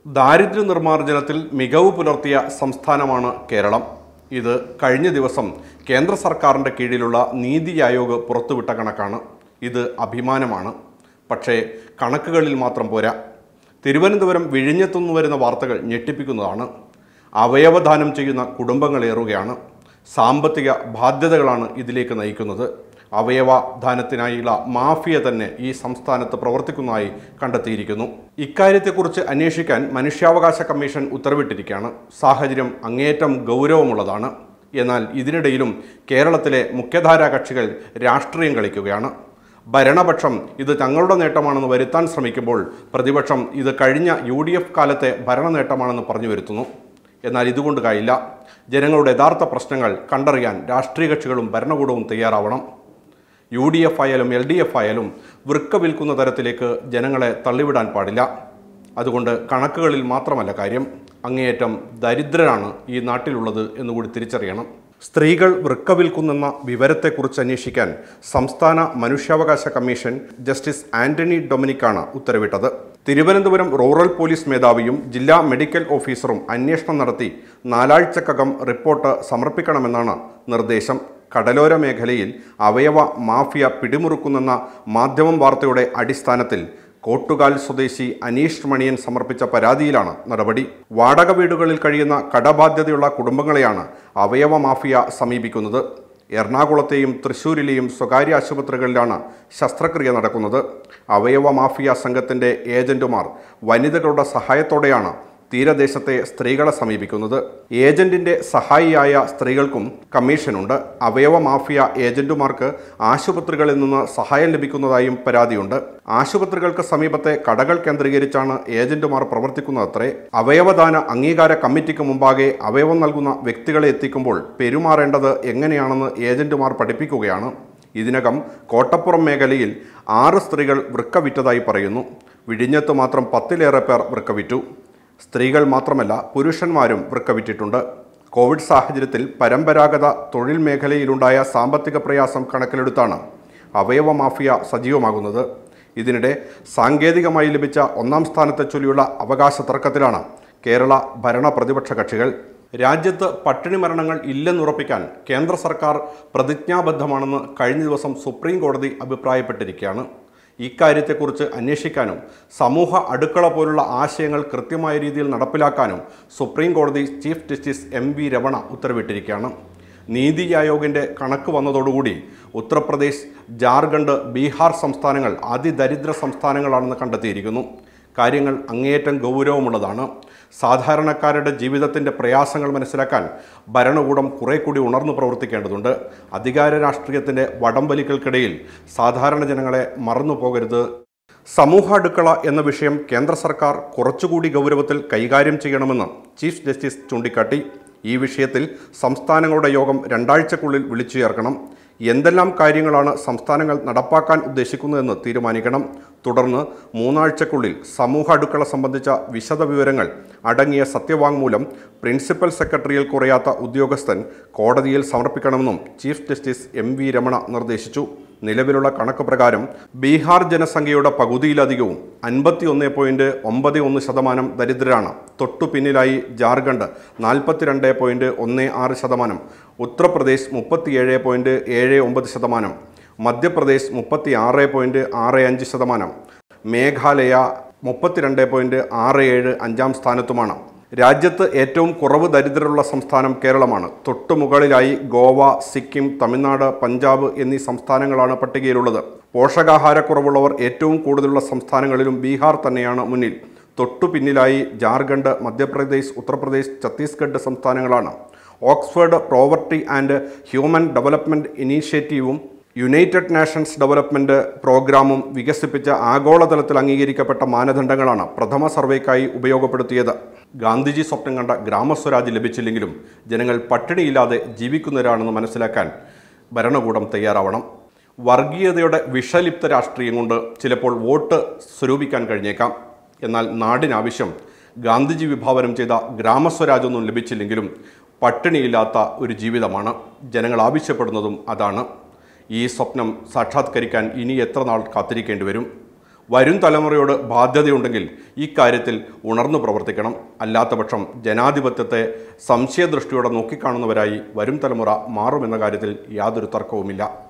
ദാരിദ്ര്യ നിർമ്മാർജ്ജനത്തിൽ മികവ് പുലർത്തിയ സംസ്ഥാനമാണ് കേരളം ഇത് കഴിഞ്ഞ ദിവസം കേന്ദ്ര സർക്കാരിൻ്റെ കീഴിലുള്ള നീതി ആയോഗ് പുറത്തുവിട്ട കണക്കാണ് ഇത് അഭിമാനമാണ് പക്ഷേ കണക്കുകളിൽ മാത്രം പോരാ തിരുവനന്തപുരം വിഴിഞ്ഞത്തുനിന്ന് വരുന്ന വാർത്തകൾ ഞെട്ടിപ്പിക്കുന്നതാണ് അവയവദാനം ചെയ്യുന്ന കുടുംബങ്ങളേറുകയാണ് സാമ്പത്തിക ബാധ്യതകളാണ് ഇതിലേക്ക് നയിക്കുന്നത് അവയവദാനത്തിനായുള്ള മാഫിയ തന്നെ ഈ സംസ്ഥാനത്ത് പ്രവർത്തിക്കുന്നതായി കണ്ടെത്തിയിരിക്കുന്നു ഇക്കാര്യത്തെക്കുറിച്ച് അന്വേഷിക്കാൻ മനുഷ്യാവകാശ കമ്മീഷൻ ഉത്തരവിട്ടിരിക്കുകയാണ് സാഹചര്യം അങ്ങേയറ്റം ഗൗരവമുള്ളതാണ് എന്നാൽ ഇതിനിടയിലും കേരളത്തിലെ മുഖ്യധാരാ കക്ഷികൾ രാഷ്ട്രീയം കളിക്കുകയാണ് ഭരണപക്ഷം ഇത് തങ്ങളുടെ നേട്ടമാണെന്ന് വരുത്താൻ ശ്രമിക്കുമ്പോൾ പ്രതിപക്ഷം ഇത് കഴിഞ്ഞ യു ഡി എഫ് കാലത്തെ ഭരണ നേട്ടമാണെന്ന് പറഞ്ഞു വരുത്തുന്നു എന്നാൽ ഇതുകൊണ്ട് കഴിയില്ല ജനങ്ങളുടെ യഥാർത്ഥ പ്രശ്നങ്ങൾ കണ്ടറിയാൻ രാഷ്ട്രീയ കക്ഷികളും ഭരണകൂടവും തയ്യാറാവണം യു ഡി എഫ് ആയാലും എൽ ഡി എഫ് ആയാലും വൃക്ക വിൽക്കുന്ന തരത്തിലേക്ക് ജനങ്ങളെ തള്ളിവിടാൻ പാടില്ല അതുകൊണ്ട് കണക്കുകളിൽ മാത്രമല്ല കാര്യം അങ്ങേയറ്റം ദരിദ്രരാണ് ഈ നാട്ടിലുള്ളത് എന്നുകൂടി തിരിച്ചറിയണം സ്ത്രീകൾ വൃക്ക വിൽക്കുന്നെന്ന വിവരത്തെക്കുറിച്ച് അന്വേഷിക്കാൻ സംസ്ഥാന മനുഷ്യാവകാശ കമ്മീഷൻ ജസ്റ്റിസ് ആന്റണി ഡൊമിനിക്കാണ് ഉത്തരവിട്ടത് തിരുവനന്തപുരം റൂറൽ പോലീസ് മേധാവിയും ജില്ലാ മെഡിക്കൽ ഓഫീസറും അന്വേഷണം നടത്തി നാലാഴ്ചക്കകം റിപ്പോർട്ട് സമർപ്പിക്കണമെന്നാണ് നിർദ്ദേശം കടലോര മേഖലയിൽ അവയവ മാഫിയ പിടിമുറുക്കുന്നെന്ന മാധ്യമം വാർത്തയുടെ അടിസ്ഥാനത്തിൽ കോട്ടുകാൽ സ്വദേശി അനീഷ് മണിയൻ സമർപ്പിച്ച പരാതിയിലാണ് നടപടി വാടക വീടുകളിൽ കഴിയുന്ന കടബാധ്യതയുള്ള കുടുംബങ്ങളെയാണ് അവയവ മാഫിയ സമീപിക്കുന്നത് എറണാകുളത്തെയും തൃശൂരിലെയും സ്വകാര്യ ആശുപത്രികളിലാണ് ശസ്ത്രക്രിയ നടക്കുന്നത് അവയവ മാഫിയ സംഘത്തിൻ്റെ ഏജന്റുമാർ വനിതകളുടെ സഹായത്തോടെയാണ് തീരദേശത്തെ സ്ത്രീകളെ സമീപിക്കുന്നത് ഏജന്റിന്റെ സഹായിയായ സ്ത്രീകൾക്കും കമ്മീഷനുണ്ട് അവയവ മാഫിയ ഏജന്റുമാർക്ക് ആശുപത്രികളിൽ നിന്ന് സഹായം ലഭിക്കുന്നതായും പരാതിയുണ്ട് ആശുപത്രികൾക്ക് സമീപത്തെ കടകൾ കേന്ദ്രീകരിച്ചാണ് ഏജന്റുമാർ പ്രവർത്തിക്കുന്നതത്രേ അവയവദാന അംഗീകാര കമ്മിറ്റിക്ക് മുമ്പാകെ അവയവം നൽകുന്ന വ്യക്തികളെ എത്തിക്കുമ്പോൾ പെരുമാറേണ്ടത് എങ്ങനെയാണെന്ന് ഏജന്റുമാർ പഠിപ്പിക്കുകയാണ് ഇതിനകം കോട്ടപ്പുറം മേഖലയിൽ ആറ് സ്ത്രീകൾ വൃക്ക വിറ്റതായി പറയുന്നു വിഴിഞ്ഞത്ത് മാത്രം പത്തിലേറെ പേർ വൃക്ക വിറ്റു സ്ത്രീകൾ മാത്രമല്ല പുരുഷന്മാരും വൃക്ക വിറ്റിട്ടുണ്ട് കോവിഡ് സാഹചര്യത്തിൽ പരമ്പരാഗത തൊഴിൽ മേഖലയിലുണ്ടായ സാമ്പത്തിക പ്രയാസം കണക്കിലെടുത്താണ് അവയവ മാഫിയ സജീവമാകുന്നത് ഇതിനിടെ സാങ്കേതികമായി ലഭിച്ച ഒന്നാം സ്ഥാനത്തെ ചൊല്ലിയുള്ള അവകാശ തർക്കത്തിലാണ് കേരള ഭരണ പ്രതിപക്ഷ കക്ഷികൾ രാജ്യത്ത് പട്ടിണി മരണങ്ങൾ ഇല്ലെന്നുറപ്പിക്കാൻ കേന്ദ്ര സർക്കാർ പ്രതിജ്ഞാബദ്ധമാണെന്ന് കഴിഞ്ഞ ദിവസം സുപ്രീം കോടതി അഭിപ്രായപ്പെട്ടിരിക്കുകയാണ് ഇക്കാര്യത്തെക്കുറിച്ച് അന്വേഷിക്കാനും സമൂഹ അടുക്കള പോലുള്ള ആശയങ്ങൾ കൃത്യമായ രീതിയിൽ നടപ്പിലാക്കാനും സുപ്രീം കോടതി chief justice M V Ramana ഉത്തരവിട്ടിരിക്കുകയാണ് നീതി ആയോഗിൻ്റെ കണക്ക് വന്നതോടുകൂടി ഉത്തർപ്രദേശ് ജാർഖണ്ഡ് ബീഹാർ സംസ്ഥാനങ്ങൾ അതിദരിദ്ര സംസ്ഥാനങ്ങളാണെന്ന് കണ്ടെത്തിയിരിക്കുന്നു കാര്യങ്ങൾ അങ്ങേയറ്റം ഗൗരവമുള്ളതാണ് സാധാരണക്കാരുടെ ജീവിതത്തിൻ്റെ പ്രയാസങ്ങൾ മനസ്സിലാക്കാൻ ഭരണകൂടം കുറെ കൂടി ഉണർന്നു പ്രവർത്തിക്കേണ്ടതുണ്ട് അധികാര രാഷ്ട്രീയത്തിൻ്റെ വടംവലികൾക്കിടയിൽ സാധാരണ ജനങ്ങളെ മറന്നു പോകരുത് സമൂഹ അടുക്കള എന്ന വിഷയം കേന്ദ്ര സർക്കാർ കുറച്ചുകൂടി ഗൗരവത്തിൽ കൈകാര്യം ചെയ്യണമെന്ന് ചീഫ് ജസ്റ്റിസ് ചൂണ്ടിക്കാട്ടി ഈ വിഷയത്തിൽ സംസ്ഥാനങ്ങളുടെ യോഗം രണ്ടാഴ്ചക്കുള്ളിൽ വിളിച്ചു ചേർക്കണം എന്തെല്ലാം കാര്യങ്ങളാണ് സംസ്ഥാനങ്ങൾ നടപ്പാക്കാൻ ഉദ്ദേശിക്കുന്നതെന്ന് തീരുമാനിക്കണം തുടർന്ന് മൂന്നാഴ്ചക്കുള്ളിൽ സമൂഹ അടുക്കള സംബന്ധിച്ച വിശദ വിവരങ്ങൾ അടങ്ങിയ സത്യവാങ്മൂലം പ്രിൻസിപ്പൽ സെക്രട്ടറിയിൽ കുറയാത്ത ഉദ്യോഗസ്ഥൻ കോടതിയിൽ സമർപ്പിക്കണമെന്നും chief justice M V Ramana നിർദ്ദേശിച്ചു നിലവിലുള്ള കണക്ക് പ്രകാരം ബീഹാർ ജനസംഖ്യയുടെ പകുതിയിലധികവും അൻപത്തി ഒന്ന് പോയിന്റ് ഒമ്പത് ഒന്ന് ശതമാനം ദരിദ്രരാണ് തൊട്ടു പിന്നിലായി ജാർഖണ്ഡ് നാൽപ്പത്തിരണ്ട് പോയിന്റ് ഒന്ന് ആറ് ശതമാനം ഉത്തർപ്രദേശ് മുപ്പത്തിയേഴ് പോയിന്റ് ഏഴ് ഒമ്പത് ശതമാനം മധ്യപ്രദേശ് മുപ്പത്തി ആറ് പോയിന്റ് ആറ് അഞ്ച് ശതമാനം മേഘാലയ മുപ്പത്തിരണ്ട് പോയിന്റ് ആറ് ഏഴ് അഞ്ചാം സ്ഥാനത്തുമാണ് രാജ്യത്ത് ഏറ്റവും കുറവ് ദരിദ്രരുള്ള സംസ്ഥാനം കേരളമാണ് തൊട്ടു മുകളിലായി ഗോവ സിക്കിം തമിഴ്നാട് പഞ്ചാബ് എന്നീ സംസ്ഥാനങ്ങളാണ് പട്ടികയിലുള്ളത് പോഷകാഹാരക്കുറവുള്ളവർ ഏറ്റവും കൂടുതലുള്ള സംസ്ഥാനങ്ങളിലും ബീഹാർ തന്നെയാണ് മുന്നിൽ തൊട്ടു പിന്നിലായി Jharkhand Madhya Pradesh Uttar Pradesh Chhattisgarh സംസ്ഥാനങ്ങളാണ് Oxford poverty and human development ഇനീഷ്യേറ്റീവും United nations development പ്രോഗ്രാമും വികസിപ്പിച്ച ആഗോളതലത്തിൽ അംഗീകരിക്കപ്പെട്ട മാനദണ്ഡങ്ങളാണ് പ്രഥമ സർവേക്കായി ഉപയോഗപ്പെടുത്തിയത് ഗാന്ധിജി സ്വപ്നം കണ്ട ഗ്രാമസ്വരാജ് ലഭിച്ചില്ലെങ്കിലും ജനങ്ങൾ പട്ടിണിയില്ലാതെ ജീവിക്കുന്നവരാണെന്ന് മനസ്സിലാക്കാൻ ഭരണകൂടം തയ്യാറാവണം വർഗീയതയുടെ വിഷലിപ്ത രാഷ്ട്രീയം കൊണ്ട് ചിലപ്പോൾ വോട്ട് സ്വരൂപിക്കാൻ കഴിഞ്ഞേക്കാം എന്നാൽ നാടിനാവശ്യം ഗാന്ധിജി വിഭാവനം ചെയ്ത ഗ്രാമസ്വരാജൊന്നും ലഭിച്ചില്ലെങ്കിലും പട്ടിണിയില്ലാത്ത ഒരു ജീവിതമാണ് ജനങ്ങൾ ആവശ്യപ്പെടുന്നതും അതാണ് ഈ സ്വപ്നം സാക്ഷാത്കരിക്കാൻ ഇനി എത്ര നാൾ കാത്തിരിക്കേണ്ടി വരും വരും തലമുറയോട് ബാധ്യതയുണ്ടെങ്കിൽ ഈ കാര്യത്തിൽ ഉണർന്നു പ്രവർത്തിക്കണം അല്ലാത്തപക്ഷം ജനാധിപത്യത്തെ സംശയദൃഷ്ടിയോടെ നോക്കിക്കാണുന്നവരായി വരും തലമുറ മാറുമെന്ന കാര്യത്തിൽ യാതൊരു തർക്കവുമില്ല